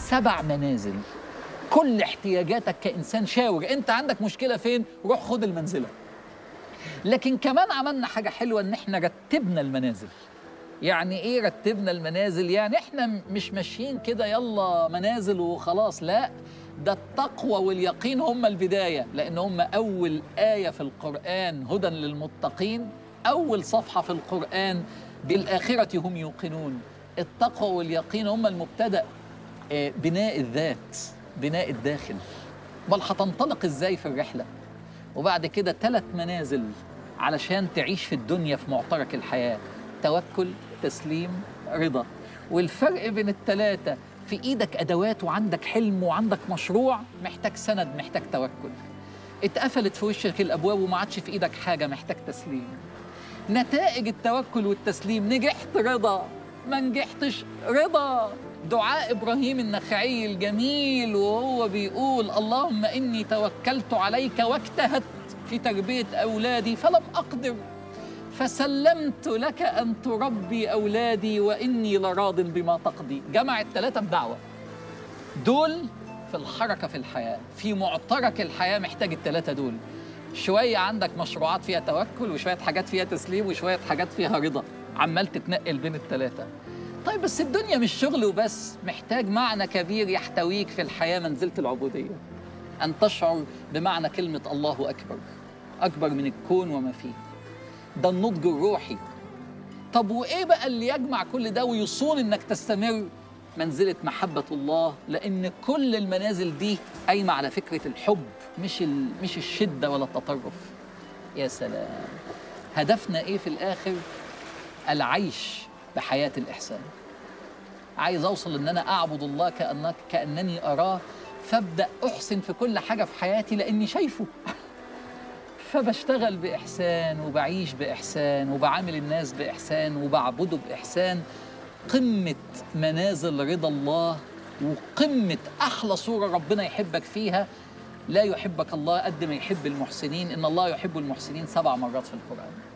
سبع منازل كل احتياجاتك كإنسان شاور أنت عندك مشكلة فين روح خد المنزلة لكن كمان عملنا حاجة حلوة إن إحنا رتبنا المنازل يعني ايه رتبنا المنازل يعني احنا م- مش ماشيين كده يلا منازل وخلاص لا ده التقوى واليقين هم البداية لأن هم أول آية في القرآن هدى للمتقين أول صفحة في القرآن بالآخرة هم يوقنون التقوى واليقين هم المبتدأ آه، بناء الذات بناء الداخل بل هتنطلق ازاي في الرحلة وبعد كده ثلاث منازل علشان تعيش في الدنيا في معترك الحياة توكل تسليم رضا والفرق بين الثلاثة في ايدك ادوات وعندك حلم وعندك مشروع محتاج سند محتاج توكل اتقفلت في وشك الابواب وما عادش في ايدك حاجة محتاج تسليم نتائج التوكل والتسليم نجحت رضا ما نجحتش رضا دعاء ابراهيم النخعي الجميل وهو بيقول اللهم اني توكلت عليك واجتهدت في تربيه اولادي فلم اقدر فسلمت لك ان تربي اولادي واني لراض بما تقضي جمع الثلاثه بدعوه دول في الحركه في الحياه في معترك الحياه محتاج الثلاثه دول شويه عندك مشروعات فيها توكل وشويه حاجات فيها تسليم وشويه حاجات فيها رضا عمال تتنقل بين الثلاثه طيب بس الدنيا مش شغل وبس محتاج معنى كبير يحتويك في الحياه منزله العبوديه ان تشعر بمعنى كلمه الله اكبر اكبر من الكون وما فيه ده النضج الروحي طب وايه بقى اللي يجمع كل ده ويصون انك تستمر منزله محبه الله لان كل المنازل دي قايمه على فكره الحب مش ال... مش الشده ولا التطرف يا سلام هدفنا ايه في الاخر العيش بحياه الاحسان عايز اوصل ان انا اعبد الله كانك كانني اراه فابدا احسن في كل حاجه في حياتي لاني شايفه فبشتغل بإحسان وبعيش بإحسان وبعامل الناس بإحسان وبعبده بإحسان قمة منازل رضا الله وقمة أحلى صورة ربنا يحبك فيها لا يحبك الله قد ما يحب المحسنين إن الله يحب المحسنين سبع مرات في القرآن